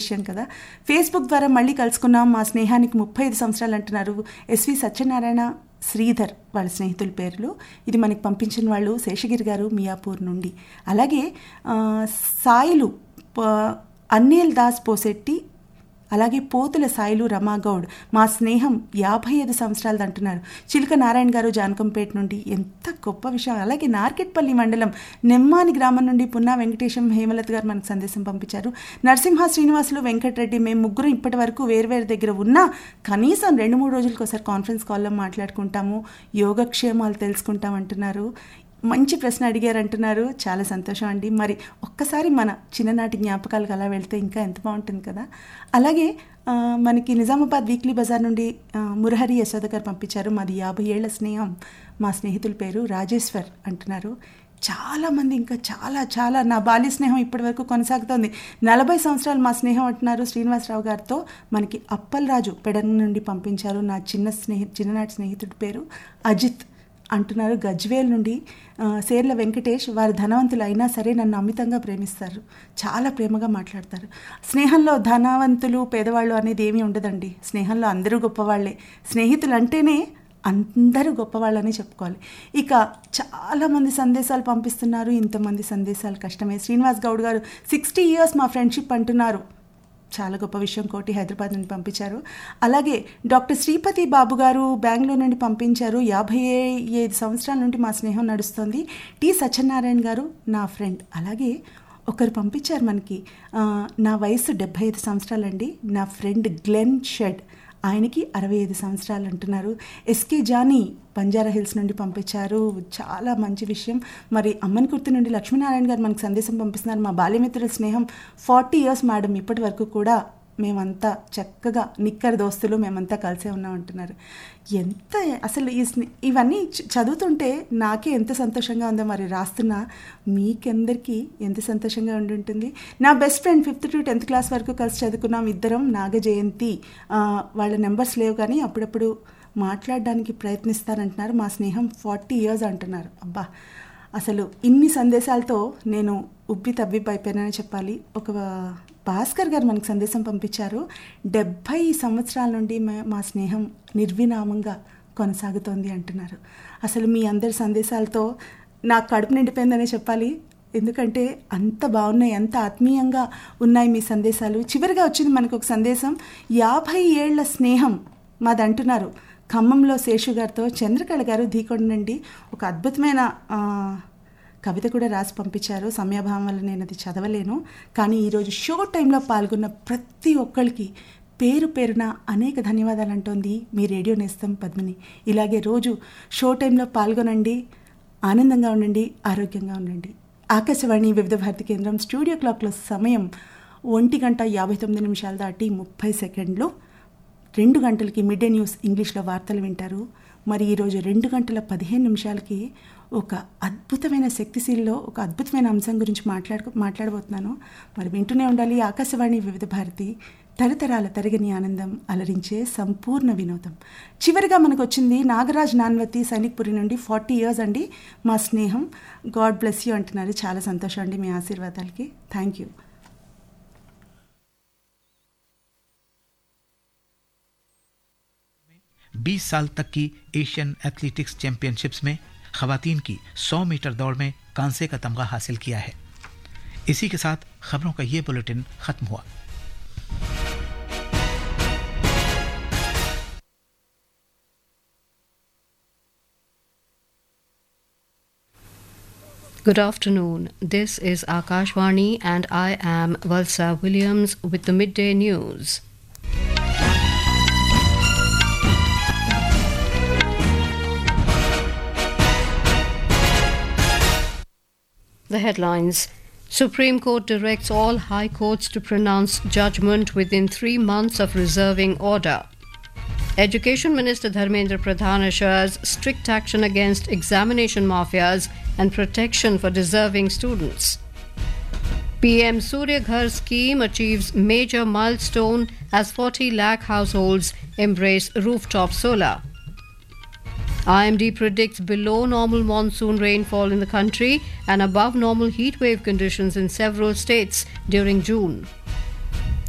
విషయం కదా ఫేస్బుక్ ద్వారా మళ్ళీ కలుసుకున్నాం మా స్నేహానికి ముప్పై ఐదు సంవత్సరాలు అంటున్నారు ఎస్వి సత్యనారాయణ శ్రీధర్ వాళ్ళ స్నేహితుల పేర్లు ఇది మనకి పంపించిన వాళ్ళు శేషగిరి గారు మియాపూర్ నుండి అలాగే ఆ, సాయిలు ప- అన్నిల్ దాస్ పోసెట్టి అలాగే పోతుల సాయిలు రమాగౌడ్ మా స్నేహం యాభై ఐదు సంవత్సరాలది అంటున్నారు చిలుక నారాయణ గారు జానకంపేట నుండి ఎంత గొప్ప విషయం అలాగే నార్కెట్పల్లి మండలం నెమ్మాని గ్రామం నుండి పున్నా వెంకటేశం హేమలత గారు మనకు సందేశం పంపించారు నరసింహ శ్రీనివాసులు వెంకటరెడ్డి మేము ముగ్గురు ఇప్పటి వరకు వేరువేరు దగ్గర ఉన్నా కనీసం రెండు మూడు రోజులకు ఒకసారి కాన్ఫరెన్స్ కాల్లో మాట్లాడుకుంటాము యోగక్షేమాలు తెలుసుకుంటాం అంటున్నారు మంచి ప్రశ్న అడిగారు అంటున్నారు చాలా సంతోషం అండి మరి ఒక్కసారి మన చిన్ననాటి జ్ఞాపకాలకు అలా వెళ్తే ఇంకా ఎంత బాగుంటుంది కదా అలాగే ఆ, మనకి నిజామాబాద్ వీక్లీ బజార్ నుండి ఆ, మురహరి యశోద గారు పంపించారు మాది యాభై ఏళ్ల స్నేహం మా స్నేహితుల పేరు రాజేశ్వర్ అంటున్నారు చాలామంది ఇంకా చాలా చాలా నా బాల్య స్నేహం ఇప్పటి వరకు కొనసాగుతోంది నలభై సంవత్సరాలు మా స్నేహం అంటున్నారు శ్రీనివాసరావు గారితో మనకి అప్పలరాజు పెడన్ నుండి పంపించారు నా చిన్న స్నేహి చిన్ననాటి స్నేహితుడి పేరు అజిత్ అంటున్నారు గజ్వేల్ నుండి ఆ, సేర్ల వెంకటేష్ వారు ధనవంతులు అయినా సరే నన్ను అమితంగా ప్రేమిస్తారు చాలా ప్రేమగా మాట్లాడతారు స్నేహంలో ధనవంతులు పేదవాళ్ళు అనేది ఏమీ ఉండదండి స్నేహంలో అందరూ గొప్పవాళ్ళే స్నేహితులు అంటేనే అందరూ గొప్పవాళ్ళని చెప్పుకోవాలి ఇక చాలామంది సందేశాలు పంపిస్తున్నారు ఇంతమంది సందేశాలు కష్టమే శ్రీనివాస్ గౌడ్ గారు సిక్స్టీ ఇయర్స్ మా ఫ్రెండ్షిప్ అంటున్నారు చాలా గొప్ప విషయం కోటి హైదరాబాద్ నుండి పంపించారు అలాగే డాక్టర్ శ్రీపతి బాబు గారు బెంగళూరు నుండి పంపించారు యాభై ఐదు సంవత్సరాల నుండి మా స్నేహం నడుస్తుంది టి సత్యనారాయణ గారు నా ఫ్రెండ్ అలాగే ఒకరు పంపించారు మనకి ఆ, నా వయసు డెబ్భై ఐదు సంవత్సరాలండి నా ఫ్రెండ్ గ్లెన్ షెడ్ ఆయనకి అరవై ఐదు సంవత్సరాలు అంటున్నారు ఎస్కే జానీ బంజారా హిల్స్ నుండి పంపించారు చాలా మంచి విషయం మరి అమ్మని కుర్తి నుండి లక్ష్మీనారాయణ గారు మనకు సందేశం పంపిస్తున్నారు మా బాల్యమిత్రుల స్నేహం ఫార్టీ ఇయర్స్ మేడం ఇప్పటి వరకు కూడా మేమంతా చక్కగా నిక్కర్ దోస్తులు మేమంతా కలిసే ఉన్నాం అంటున్నారు ఎంత అసలు ఈ స్నే- ఇవన్నీ చ- చదువుతుంటే నాకే ఎంత సంతోషంగా ఉందో మరి రాస్తున్నా మీకందరికీ ఎంత సంతోషంగా ఉండి ఉంటుంది నా best friend fifth to tenth class వరకు కలిసి చదువుకున్నాం ఇద్దరం నాగ జయంతి ఆ, వాళ్ళ నెంబర్స్ లేవు కానీ అప్పుడప్పుడు మాట్లాడడానికి ప్రయత్నిస్తారంటున్నారు మా స్నేహం ఫార్టీ ఇయర్స్ అంటున్నారు అబ్బా అసలు ఇన్ని సందేశాలతో నేను ఉబ్బి తబ్బిబ్బైపోయానని చెప్పాలి ఒక భాస్కర్ గారు మనకు సందేశం పంపించారు డెబ్భై సంవత్సరాల నుండి మా- మా స్నేహం నిర్వినామంగా కొనసాగుతోంది అంటున్నారు అసలు మీ అందరి సందేశాలతో నా కడుపు నిండిపోయిందనే చెప్పాలి ఎందుకంటే అంత బాగున్నాయి అంత ఆత్మీయంగా ఉన్నాయి మీ సందేశాలు చివరిగా వచ్చింది మనకు ఒక సందేశం యాభై ఏళ్ల స్నేహం మాది అంటున్నారు ఖమ్మంలో శేషు గారితో చంద్రకళ గారు ధీకొండ నుండి ఒక అద్భుతమైన ఆ, కవిత కూడా రాసి పంపించారు సమయాభావం వల్ల నేను అది చదవలేను కానీ ఈరోజు షో టైంలో పాల్గొన్న ప్రతి ఒక్కరికి పేరు పేరున అనేక ధన్యవాదాలు అంటోంది మీ రేడియో నేస్తం పద్మిని ఇలాగే రోజు షో టైంలో పాల్గొనండి ఆనందంగా ఉండండి ఆరోగ్యంగా ఉండండి ఆకాశవాణి వివిధ భారతి కేంద్రం స్టూడియో క్లాక్లో సమయం ఒంటి గంట యాభై తొమ్మిది నిమిషాలు దాటి ముప్పై సెకండ్లు రెండు గంటలకి మిడ్ డే న్యూస్ ఇంగ్లీష్లో వార్తలు వింటారు మరి ఈరోజు రెండు గంటల పదిహేను నిమిషాలకి ఒక అద్భుతమైన శక్తిశీల్లో ఒక అద్భుతమైన అంశం గురించి మాట్లాడు మాట్లాడబోతున్నాను మరి వింటూనే ఉండాలి ఆకాశవాణి వివిధ భారతి తరతరాల తరగని ఆనందం అలరించే సంపూర్ణ వినోదం చివరిగా మనకు వచ్చింది నాగరాజ్ నాన్వతి సైనిక్పురి నుండి ఫార్టీ ఇయర్స్ అండి మా స్నేహం గాడ్ బ్లెస్ యూ అంటున్నారు చాలా సంతోషం అండి మీ ఆశీర్వాదాలకి థ్యాంక్ యూ बीस साल तक की एशियन एथलेटिक्स चैंपियनशिप्स में खवातीन की 100 मीटर दौड़ में कांसे का तमगा हासिल किया है इसी के साथ खबरों का ये बुलेटिन खत्म हुआ Good afternoon. This is Akashvani and I am Valsa Williams with the midday news. The headlines Supreme Court directs all high courts to pronounce judgment within three months of reserving order. Education Minister Dharmendra Pradhan assures strict action against examination mafias and protection for deserving students. PM Surya Ghar scheme achieves major milestone as 40 lakh households embrace rooftop solar. IMD predicts below normal monsoon rainfall in the country and above normal heat wave conditions in several states during June.